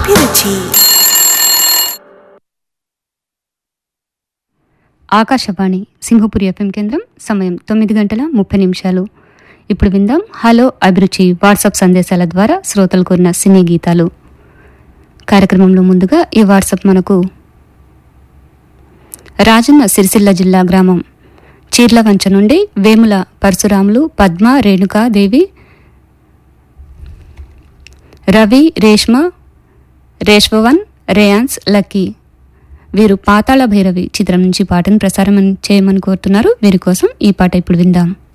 అభిరుచి ఆకాశవాణి సింహపురి ఎఫ్ఎం కేంద్రం సమయం తొమ్మిది గంటల ముప్పై నిమిషాలు ఇప్పుడు విందాం హలో అభిరుచి వాట్సాప్ సందేశాల ద్వారా శ్రోతలు కోరిన సినీ గీతాలు కార్యక్రమంలో ముందుగా ఈ వాట్సాప్ మనకు రాజన్న సిరిసిల్ల జిల్లా గ్రామం చీర్లవంచ నుండి వేముల పరశురాములు పద్మ రేణుకాదేవి రవి రేష్మ రేష్వవన్ రేయాన్స్ లక్కీ వీరు పాతాళ భైరవి చిత్రం నుంచి పాటను ప్రసారం చేయమని కోరుతున్నారు వీరి కోసం ఈ పాట ఇప్పుడు విందాం